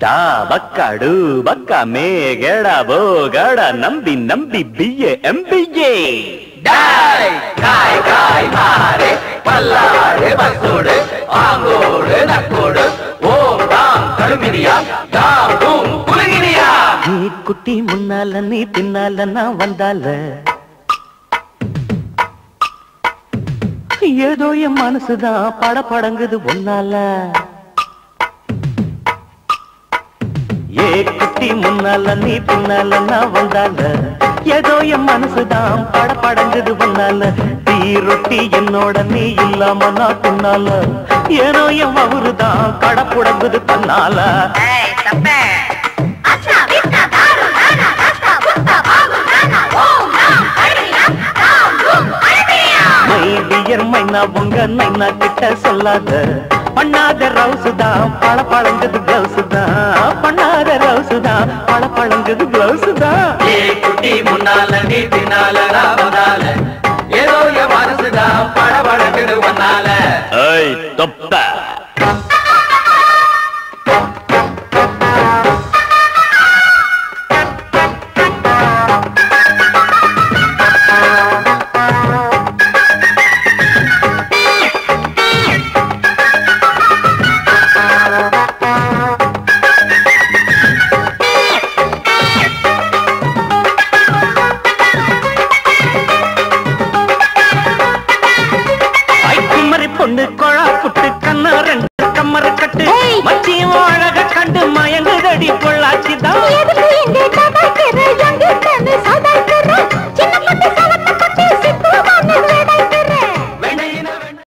டா பக்காடு பக்கா மே கேடா போ கேடா நம்பி நம்பி பிஏ எம்பிஏ டாய் காய் காய் மாறு பல்லாடு பசோடு ஆங்கோடு நக்கோடு ஓம் தாம் கடுமினியா தாம் தூம் குலுங்கினியா நீ குட்டி முன்னால நீ பின்னால நான் வந்தால ஏதோ என் மனசுதான் பட படங்குது ஒன்னால ஏ குட்டி முன்னால நீ பின்னால நான் வந்தால ஏதோ என் மனசுதான் பட படங்குது ஒன்னால தீ ரொட்டி என்னோட நீ இல்லாம நான் பின்னால ஏனோ என் அவருதான் கட புடங்குது தன்னால ஏய் தப்பே அச்சா விட்டா தாரு நானா ரஸ்தா புத்தா பாகு நானா ஓம் நாம் அடியா நாம் தூம் அடியா மை டியர் மைனா உங்க நைனா கிட்ட சொல்லாத பண்ணாத ரவுசு தான் பழ பழங்குது கிளவுஸ் தான் பண்ணாத ரவுசு தான் பழ பழங்குது கிளவுஸ் தான் ஏ குட்டி முன்னால நீ பின்னால நான் வந்தால ஏதோ என் மனசுதான் படபடக்குது ஒன்னால ஐய் தொப்ப ஐ குமரி பொண்ணு கொழா புட்டு கண்ண ரெண்டு கம்மர கட்டு மச்சியும் அழக